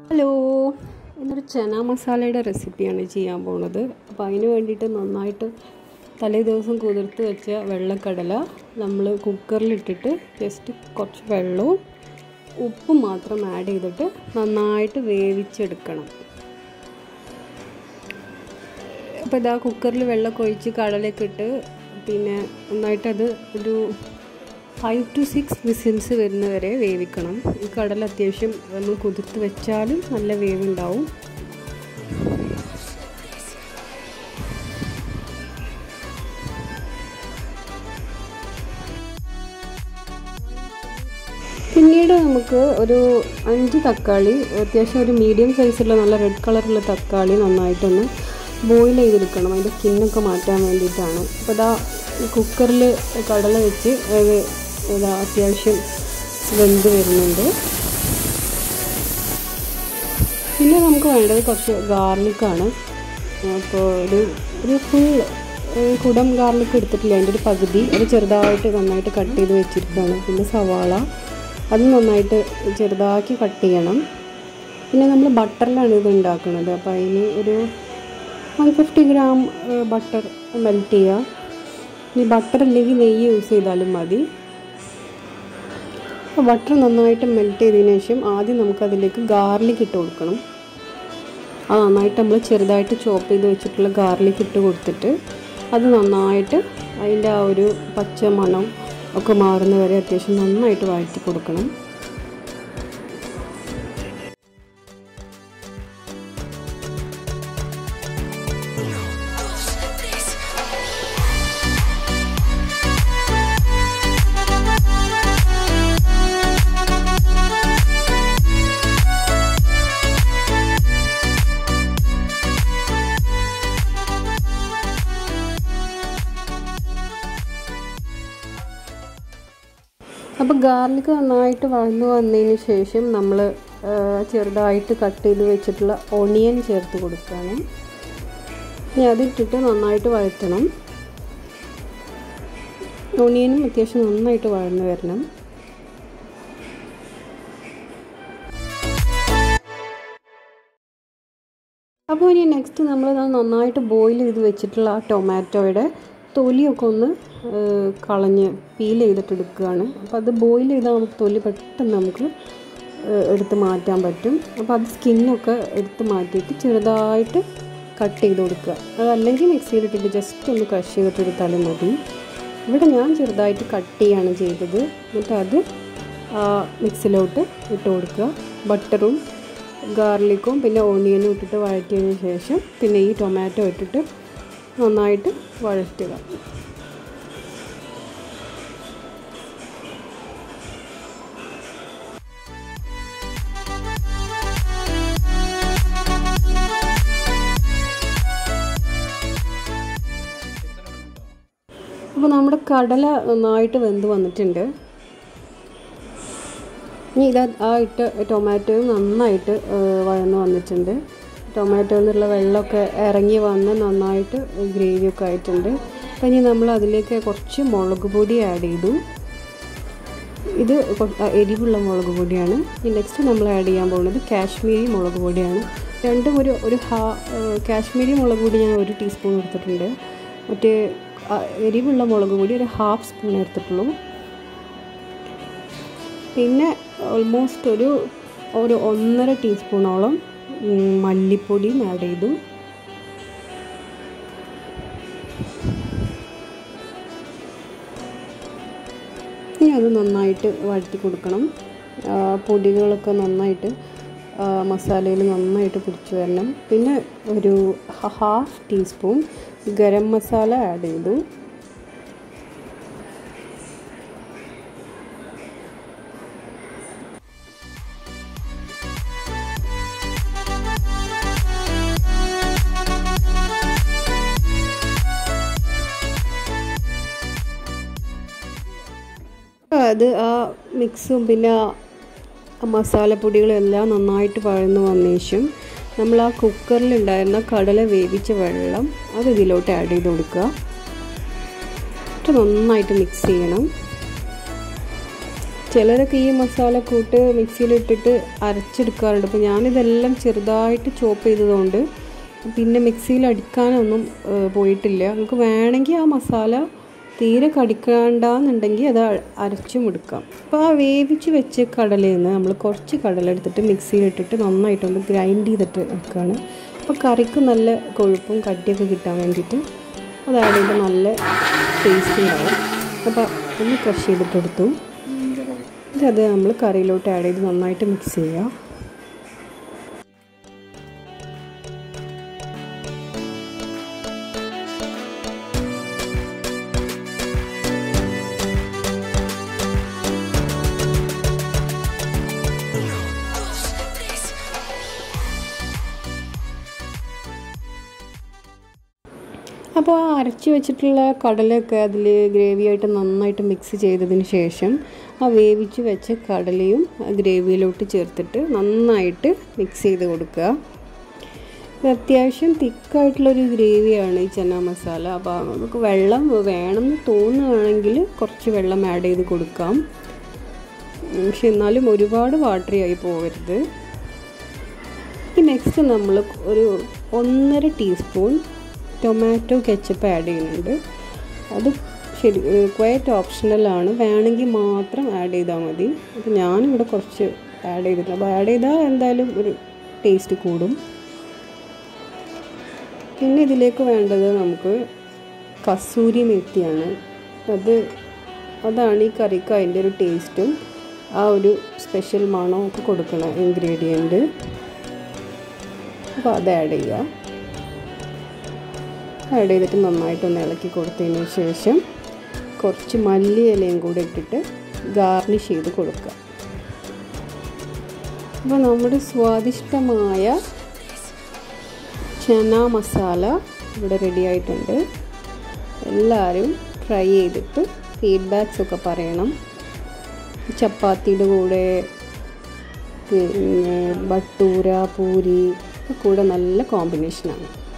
hello ഇന്നൊരു ചന മസാലയുടെ റെസിപ്പിയാണ് ചെയ്യാൻ പോണത് അപ്പോൾ അതിന് വേണ്ടിയിട്ട് നന്നായിട്ട് തലേ ദിവസം കുതിർത്ത് വെച്ച വെള്ളക്കടല നമ്മൾ കുക്കറിലിട്ടിട്ട് ജസ്റ്റ് കുറച്ച് വെള്ളവും ഉപ്പും മാത്രം ആഡ് ചെയ്തിട്ട് നന്നായിട്ട് വേവിച്ചെടുക്കണം അപ്പോൾ ഇതാ കുക്കറിൽ വെള്ളമൊക്കെ ഒഴിച്ച് കടലൊക്കെ ഇട്ട് പിന്നെ നന്നായിട്ടത് ഒരു ഫൈവ് ടു സിക്സ് വിസിൽസ് വരുന്നവരെ വേവിക്കണം ഈ കടല അത്യാവശ്യം നമ്മൾ കുതിർത്ത് വെച്ചാലും നല്ല വേവുണ്ടാവും പിന്നീട് നമുക്ക് ഒരു അഞ്ച് തക്കാളി അത്യാവശ്യം ഒരു മീഡിയം സൈസുള്ള നല്ല റെഡ് കളറുള്ള തക്കാളി നന്നായിട്ടൊന്ന് ബോയിൽ ചെയ്തെടുക്കണം അതിൻ്റെ സ്കിന്നൊക്കെ മാറ്റാൻ വേണ്ടിയിട്ടാണ് അപ്പോൾ ഇതാ കുക്കറിൽ കടല വെച്ച് അത് ഇതാ അത്യാവശ്യം വെന്ത് വരുന്നുണ്ട് പിന്നെ നമുക്ക് വേണ്ടത് കുറച്ച് ഗാർലിക്കാണ് അപ്പോൾ ഒരു ഒരു ഫുൾ കുടം ഗാർലിക്ക് എടുത്തിട്ടില്ല അതിൻ്റെ ഒരു പകുതി അത് ചെറുതായിട്ട് നന്നായിട്ട് കട്ട് ചെയ്ത് വെച്ചിരിക്കുകയാണ് പിന്നെ സവാള അത് നന്നായിട്ട് ചെറുതാക്കി കട്ട് ചെയ്യണം പിന്നെ നമ്മൾ ബട്ടറിലാണ് ഇത് ഉണ്ടാക്കുന്നത് അപ്പോൾ അതിന് ഒരു one fifty gram butter melt ചെയ്യുക ഇനി ബട്ടർ അല്ലെങ്കിൽ നെയ്യ് യൂസ് ചെയ്താലും മതി അപ്പോൾ ബട്ടർ നന്നായിട്ട് മെൽറ്റ് ചെയ്തതിന് ശേഷം ആദ്യം നമുക്കതിലേക്ക് ഗാർലിക് ഇട്ട് കൊടുക്കണം അത് നന്നായിട്ട് നമ്മൾ ചെറുതായിട്ട് ചോപ്പ് ചെയ്ത് വെച്ചിട്ടുള്ള ഗാർലിക് ഇട്ട് കൊടുത്തിട്ട് അത് നന്നായിട്ട് അതിൻ്റെ ആ ഒരു പച്ച മണം ഒക്കെ മാറുന്ന വരെ അത്യാവശ്യം നന്നായിട്ട് വഴറ്റി കൊടുക്കണം അപ്പോൾ ഗാർലിക് നന്നായിട്ട് വഴന്നു വന്നതിന് ശേഷം നമ്മൾ ചെറുതായിട്ട് കട്ട് ചെയ്ത് വെച്ചിട്ടുള്ള ഒണിയൻ ചേർത്ത് കൊടുക്കുകയാണ് ഇനി അതിട്ടിട്ട് നന്നായിട്ട് വഴറ്റണം ഒണിയനും അത്യാവശ്യം നന്നായിട്ട് വഴന്നു വരണം അപ്പോൾ ഇനി നെക്സ്റ്റ് നമ്മൾ നന്നായിട്ട് ബോയിൽ ചെയ്ത് വെച്ചിട്ടുള്ള ആ ടൊമാറ്റോയുടെ തൊലിയൊക്കെ ഒന്ന് കളഞ്ഞ് പീൽ ചെയ്തിട്ട് എടുക്കുകയാണ് അപ്പോൾ അത് ബോയിൽ ചെയ്താൽ നമുക്ക് തൊലി പെട്ടെന്ന് നമുക്ക് എടുത്ത് മാറ്റാൻ പറ്റും അപ്പോൾ അത് സ്കിന്നൊക്കെ എടുത്ത് മാറ്റിയിട്ട് ചെറുതായിട്ട് കട്ട് ചെയ്ത് കൊടുക്കുക അതല്ലെങ്കിൽ മിക്സിയിലിട്ടിട്ട് ജസ്റ്റ് ഒന്ന് ക്രഷ് ചെയ്തിട്ട് എടുത്താലും മതി ഇവിടെ ഞാൻ ചെറുതായിട്ട് കട്ട് ചെയ്യാണ് ചെയ്തത് എന്നിട്ട് അത് മിക്സിലോട്ട് ഇട്ട് കൊടുക്കുക ബട്ടറും ഗാർലിക്കും പിന്നെ ഓണിയനും ഇട്ടിട്ട് വഴറ്റിയതിന് ശേഷം പിന്നെ ഈ ടൊമാറ്റോ ഇട്ടിട്ട് നന്നായിട്ട് വഴറ്റുക അപ്പോൾ നമ്മുടെ കടല നന്നായിട്ട് വെന്ത് വന്നിട്ടുണ്ട് ഇനി ഇത് ആ ഇട്ട് ടൊമാറ്റോയും നന്നായിട്ട് വഴന്ന് വന്നിട്ടുണ്ട് ടൊമാറ്റോ എന്നുള്ള വെള്ളമൊക്കെ ഇറങ്ങി വന്ന് നന്നായിട്ട് ഗ്രേവിയൊക്കെ ആയിട്ടുണ്ട് അപ്പം ഇനി നമ്മൾ അതിലേക്ക് കുറച്ച് മുളക് പൊടി ആഡ് ചെയ്തു ഇത് എരിവുള്ള മുളക് പൊടിയാണ് ഇനി നെക്സ്റ്റ് നമ്മൾ ആഡ് ചെയ്യാൻ പോകുന്നത് കാശ്മീരി മുളക് പൊടിയാണ് രണ്ടും ഒരു ഒരു ഹാ കാശ്മീരി മുളക് പൊടി ഞാൻ ഒരു ടീസ്പൂൺ എടുത്തിട്ടുണ്ട് മറ്റേ എരിവുള്ള മുളക് പൊടി ഒരു ഹാഫ് സ്പൂൺ എടുത്തിട്ടുള്ളൂ പിന്നെ ഓൾമോസ്റ്റ് ഒരു ഒരു ഒന്നര ടീസ്പൂണോളം മല്ലിപ്പൊടിയും ആഡ് ചെയ്തു ഇനി അത് നന്നായിട്ട് വഴറ്റി കൊടുക്കണം പൊടികളൊക്കെ നന്നായിട്ട് മസാലയിൽ നന്നായിട്ട് പിടിച്ചു വരണം പിന്നെ ഒരു half teaspoon garam masala add ചെയ്തു അത് ആ മിക്സും പിന്നെ മസാലപ്പൊടികളും എല്ലാം നന്നായിട്ട് വഴന്നു വന്ന ശേഷം നമ്മൾ ആ കുക്കറിലുണ്ടായിരുന്ന കടല വേവിച്ച വെള്ളം അത് ഇതിലോട്ട് ആഡ് ചെയ്ത് കൊടുക്കുക എന്നിട്ട് നന്നായിട്ട് മിക്സ് ചെയ്യണം ചിലരൊക്കെ ഈ മസാല കൂട്ട് മിക്സിയിലിട്ടിട്ട് അരച്ചെടുക്കാറുണ്ട് അപ്പോൾ ഞാനിതെല്ലാം ചെറുതായിട്ട് ചോപ്പ് ചെയ്തതുകൊണ്ട് പിന്നെ മിക്സിയിൽ അടിക്കാനൊന്നും ഏഹ്, പോയിട്ടില്ല നമുക്ക് വേണമെങ്കിൽ ആ മസാല തീരെ കടിക്കണ്ടെന്നുണ്ടെങ്കിൽ അത് അ- അരച്ചും എടുക്കാം അപ്പോൾ ആ വേവിച്ച് വെച്ച് കടലയിൽ നിന്ന് നമ്മൾ കുറച്ച് കടല എടുത്തിട്ട് മിക്സിയിലിട്ടിട്ട് നന്നായിട്ടൊന്ന് ഗ്രൈൻഡ് ചെയ്തിട്ട് വെക്കുകയാണ് അപ്പോൾ കറിക്ക് നല്ല കൊഴുപ്പും കട്ടിയൊക്കെ കിട്ടാൻ വേണ്ടിയിട്ട് അത് ആഡ് ചെയ്യുമ്പോൾ നല്ല ടേസ്റ്റ് ഉണ്ടാവും അപ്പോൾ ഒന്ന് ക്രഷ് ചെയ്തിട്ടെടുത്തു എന്നിട്ട് അത് നമ്മൾ കറിയിലോട്ട് ആഡ് ചെയ്ത് നന്നായിട്ട് മിക്സ് ചെയ്യുക അപ്പോൾ ആ അരച്ച് വെച്ചിട്ടുള്ള കടലയൊക്കെ അതിൽ ഗ്രേവിയായിട്ട് നന്നായിട്ട് മിക്സ് ചെയ്തതിന് ശേഷം ആ വേവിച്ച് വെച്ച കടലയും ആ ഗ്രേവിയിലോട്ട് ചേർത്തിട്ട് നന്നായിട്ട് മിക്സ് ചെയ്ത് കൊടുക്കുക ഇത് അത്യാവശ്യം തിക്കായിട്ടുള്ളൊരു ഗ്രേവിയാണ് ഈ ചന മസാല അപ്പോൾ നമുക്ക് വെള്ളം വേണമെന്ന് തോന്നുകയാണെങ്കിൽ കുറച്ച് വെള്ളം ആഡ് ചെയ്ത് കൊടുക്കാം പക്ഷെ എന്നാലും ഒരുപാട് വാട്ടറി ആയി പോകരുത് ഈ നെക്സ്റ്റ് നമ്മൾ ഒരു ഒന്നര ടീസ്പൂൺ ടൊമാറ്റോ കെച്ചപ്പ് ആഡ് ചെയ്യുന്നുണ്ട് അത് ശരി ക്വയറ്റ് ഓപ്ഷണലാണ് വേണമെങ്കിൽ മാത്രം ആഡ് ചെയ്താൽ മതി അപ്പോൾ ഞാനിവിടെ കുറച്ച് ആഡ് ചെയ്തിട്ടുണ്ട് അപ്പോൾ ആഡ് ചെയ്താൽ എന്തായാലും ഒരു ടേസ്റ്റ് കൂടും പിന്നെ ഇതിലേക്ക് വേണ്ടത് നമുക്ക് കസൂരി മെത്തിയാണ് അത് അതാണ് ഈ കറിക്ക് അതിൻ്റെ ഒരു ടേസ്റ്റും ആ ഒരു സ്പെഷ്യൽ മണവും ഒക്കെ കൊടുക്കണ ഇൻഗ്രീഡിയൻറ്റ് അപ്പോൾ അത് ആഡ് ചെയ്യുക ആഡ് ചെയ്തിട്ട് നന്നായിട്ടൊന്ന് ഇളക്കി കൊടുത്തതിന് ശേഷം കുറച്ച് മല്ലി ഇലയും കൂടെ ഇട്ടിട്ട് ഗാർണിഷ് ചെയ്ത് കൊടുക്കുക അപ്പോൾ നമ്മുടെ സ്വാദിഷ്ടമായ ചന മസാല ഇവിടെ റെഡി ആയിട്ടുണ്ട് എല്ലാവരും ട്രൈ ചെയ്തിട്ട് ഫീഡ്ബാക്സ് ഒക്കെ പറയണം ചപ്പാത്തിയുടെ കൂടെ പിന്നെ ബട്ടൂര പൂരി ഒക്കെ കൂടെ നല്ല കോമ്പിനേഷനാണ്